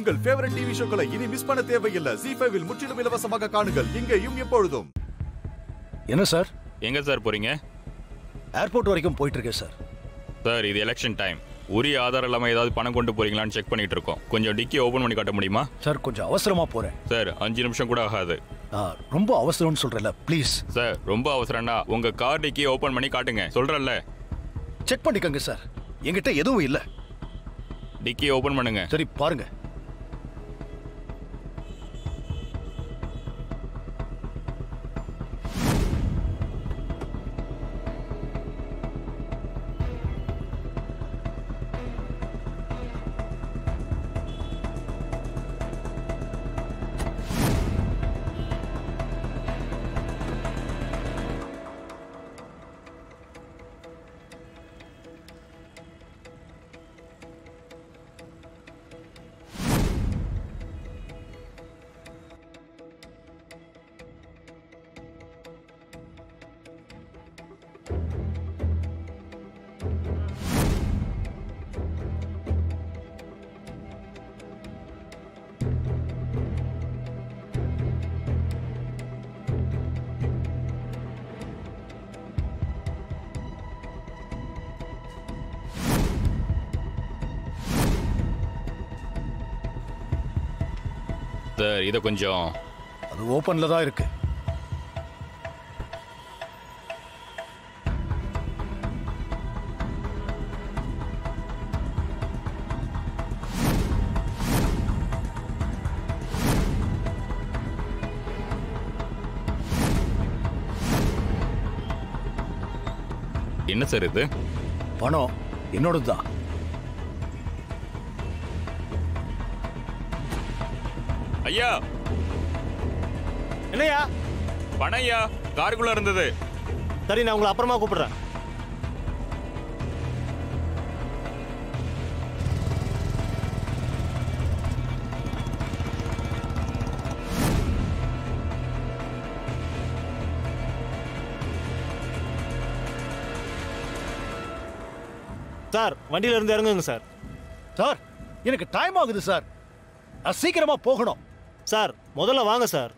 உங்கள் favourite TV ஷோக்களை இனி miss பண்ண தேவையில்லை ஜி ஃபைவில் முற்றிலும் இலவசமாக காணுங்கள் இங்கேயும் எப்பொழுதும் என்ன சார் எங்க சார் போறீங்க ஏர்போர்ட் வரைக்கும் போயிட்டு இருக்கேன் சார் சார் இது எலெக்ஷன் டைம் உரிய ஆதாரம் இல்லாம ஏதாவது பணம் கொண்டு போறீங்களான்னு செக் பண்ணிட்டு இருக்கோம் கொஞ்சம் டிக்கி ஓபன் பண்ணி காட்ட முடியுமா சார் கொஞ்சம் அவசரமா போறேன் சார் அஞ்சு நிமிஷம் கூட ஆகாது நான் ரொம்ப அவசரம்னு சொல்றேன்ல ப்ளீஸ் சார் ரொம்ப அவசரம்னா உங்க கார் டிக்கி ஓபன் பண்ணி காட்டுங்க சொல்றேன்ல செக் பண்ணிக்கங்க சார் என்கிட்ட எதுவும் இல்ல டிக்கி ஓபன் பண்ணுங்க சரி பாருங்க சார் இதை கொஞ்சம் அது ஓபன்ல தான் இருக்கு என்ன சார் இது பணம் என்னோடது தான் ஐயா என்னையா பணம் ஐயா காருக்குள்ள இருந்தது சரி நான் உங்களை அப்புறமா கூப்பிடுறேன் சார் வண்டியில இருந்து இறங்குங்க சார் சார் எனக்கு டைம் ஆகுது சார் நான் சீக்கிரமா போகணும் சார் முதல்ல வாங்க சார்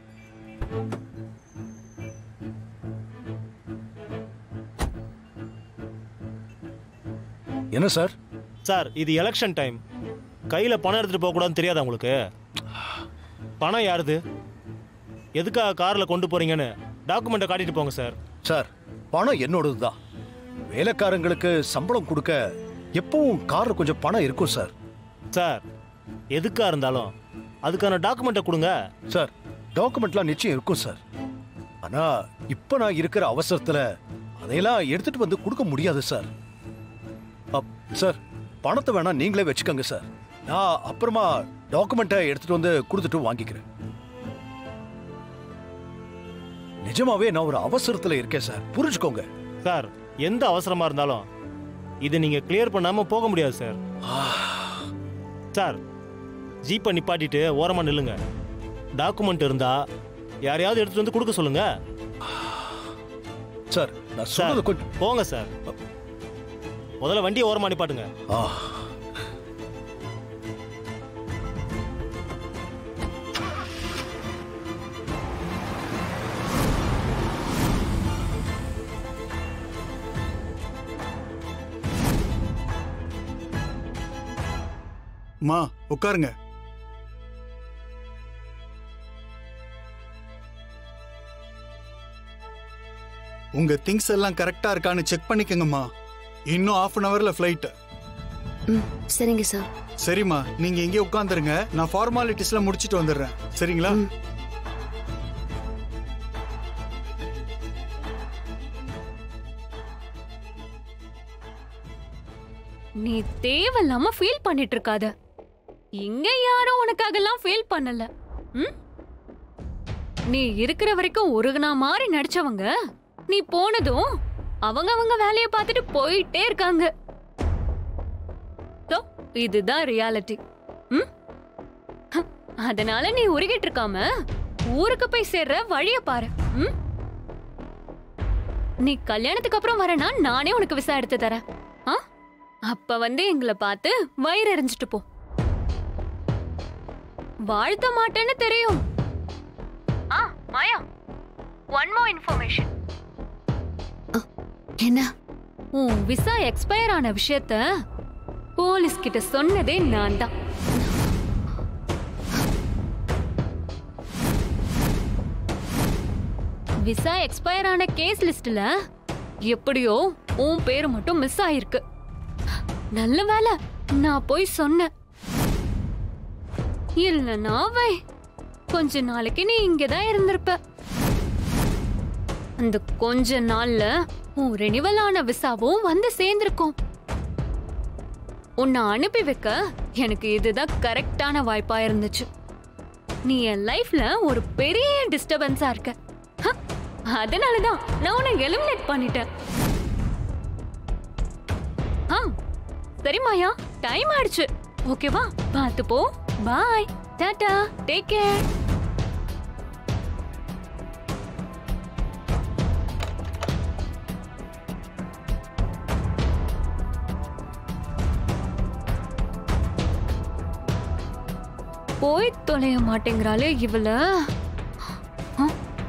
என்ன சார் சார் இது எலெக்ஷன் டைம் கையில பணம் எடுத்துட்டு போக கூடாதுன்னு தெரியாதா உங்களுக்கு பணம் யாருது எதுக்காக கார்ல கொண்டு போறீங்கன்னு டாக்குமெண்ட்டை காட்டிட்டு போங்க சார் சார் பணம் என்னோடது தான் வேலைக்காரங்களுக்கு சம்பளம் கொடுக்க எப்பவும் கார்ல கொஞ்சம் பணம் இருக்கும் சார் சார் எதுக்கா இருந்தாலும் அதுக்கான டாக்குமெண்ட்டை கொடுங்க சார் டாக்குமெண்ட்லாம் நிச்சயம் இருக்கும் சார் ஆனா இப்ப நான் இருக்கிற அவசரத்துல அதையெல்லாம் எடுத்துட்டு வந்து கொடுக்க முடியாது சார் அப், சார் பணத்தை வேணா நீங்களே வச்சுக்கோங்க சார் நான் அப்புறமா டாக்குமெண்ட்டை எடுத்துட்டு வந்து கொடுத்துட்டு வாங்கிக்கிறேன் நிஜமாவே நான் ஒரு அவசரத்துல இருக்கேன் சார் புரிஞ்சுக்கோங்க சார் எந்த அவசரமா இருந்தாலும் இதை நீங்க கிளியர் பண்ணாம போக முடியாது சார் சார் ஜீப்பை நிப்பாட்டிட்டு ஓரமா நில்லுங்க டாக்குமெண்ட் இருந்தா யாரையாவது எடுத்துட்டு வந்து கொடுக்க சொல்லுங்க சார் நான் சார் சொல்றது கொஞ்சம் போங்க சார் முதல்ல வண்டியை ஓரமா நிப்பாட்டுங்க ஆ மா உட்காருங்க உங்க திங்ஸ் எல்லாம் கரெக்டா இருக்கான்னு செக் பண்ணிக்கங்கம்மா இன்னும் ஆஃப் அன் ஹவர்ல ஃப்ளைட் ம் சரிங்க சார் சரிம்மா நீங்க இங்கே உட்காந்துருங்க நான் ஃபார்மாலிட்டிஸ்லாம் முடிச்சிட்டு வந்துடுறேன் சரிங்களா ம். நீ தேவையில்லாம ஃபீல் பண்ணிட்டு இருக்காத இங்க யாரும் உனக்காகலாம் ஃபீல் பண்ணல ம் நீ இருக்கிற வரைக்கும் உருகுனா மாதிரி நடிச்சவங்க நீ போனதும் அவங்க அவங்க வேலைய பார்த்துட்டு போயிட்டே இருக்காங்க தோ, இதுதான் ரியாலிட்டி ம் ஹ, அதனால நீ உருகிட்டு இருக்காம ஊருக்கு போய் சேர்ற வழிய பாரு ம் நீ கல்யாணத்துக்கு அப்புறம் வரனா நானே உனக்கு விசா எடுத்து தரேன் ஆ அப்ப வந்து எங்களை பார்த்து வயிறு எறிஞ்சிட்டு போ வாழ்த்த மாட்டேன்னு தெரியும் ஆ மாயா ஒன் மோர் இன்ஃபர்மேஷன் என்ன உன் விசா எக்ஸ்பயர் ஆன விஷயத்த போலீஸ் கிட்ட சொன்னதே நான் தான் விசா எக்ஸ்பயர் ஆன கேஸ் லிஸ்ட்ல எப்படியோ உன் பேரு மட்டும் மிஸ் ஆயிருக்கு நல்ல வேலை நான் போய் சொன்னேன் இல்லைன்னா வை கொஞ்ச நாளைக்கு நீ இங்கதான் இருந்திருப்ப அந்த கொஞ்ச நாள்ல உன் ரெனிவல் ஆன விசாவும் வந்து சேர்ந்திருக்கும் உன்னை அனுப்பி வைக்க எனக்கு இதுதான் கரெக்டான வாய்ப்பா இருந்துச்சு நீ என் லைஃப்ல ஒரு பெரிய டிஸ்டர்பன்ஸா இருக்க ஹ, அதனாலதான் நான் உன்னை எலிமினேட் பண்ணிட்டேன் ஆ சரி மாயா டைம் ஆயிடுச்சு ஓகேவா பார்த்து போ பாய் டாடா டேக் கேர் போய் தொலைய மாட்டேங்கிறாளே இவள ஆ?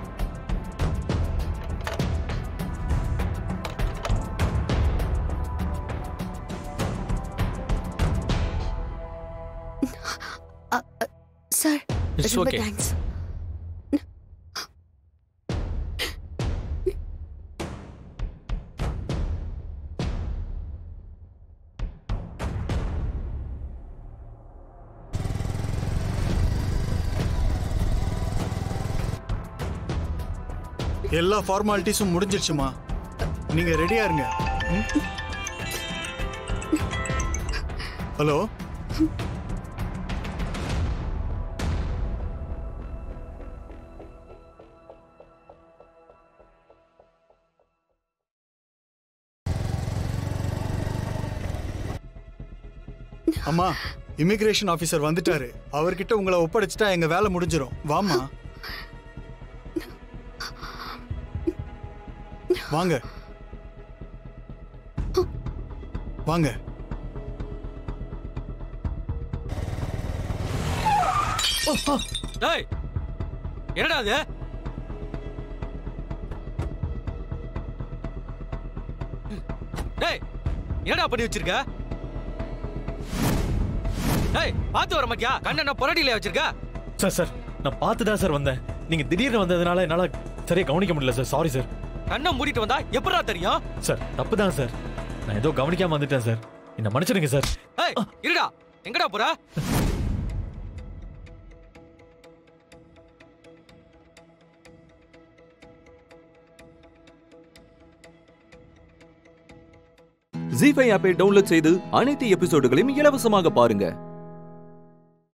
சார் It's ரொம்ப okay. தேங்க்ஸ் எல்லா ஃபார்மாலிட்டிஸும் முடிஞ்சிருச்சுமா நீங்க ரெடியா இருங்க ம்? ஹலோ அம்மா இமிகிரேஷன் ஆபீசர் வந்துட்டாரு அவர்கிட்ட உங்களை ஒப்படைச்சிட்டா எங்க வேலை முடிஞ்சிரும் வாமா வாங்க வாங்க டேய் என்னடா அது டேய் என்னடா பண்ணி வச்சிருக்க டேய் பார்த்து வர மாட்டியா கண்ணை நான் புரடியில வச்சிருக்க சார் சார் நான் பார்த்து தான் சார் வந்தேன் நீங்க திடீர்னு வந்ததுனால என்னால சரியா கவனிக்க முடியல சார் சாரி சார் கண்ணை மூடிட்டு வந்தா எப்படா தெரியும் சார் தப்பு தான் சார் நான் ஏதோ கவனிக்காம வந்துட்டேன் சார் என்ன மன்னிச்சிடுங்க சார் ஏய் இருடா எங்கடா போற ஜி ஃபைவ் ஆப்பை டவுன்லோட் செய்து அனைத்து எபிசோடுகளையும் இலவசமாக பாருங்க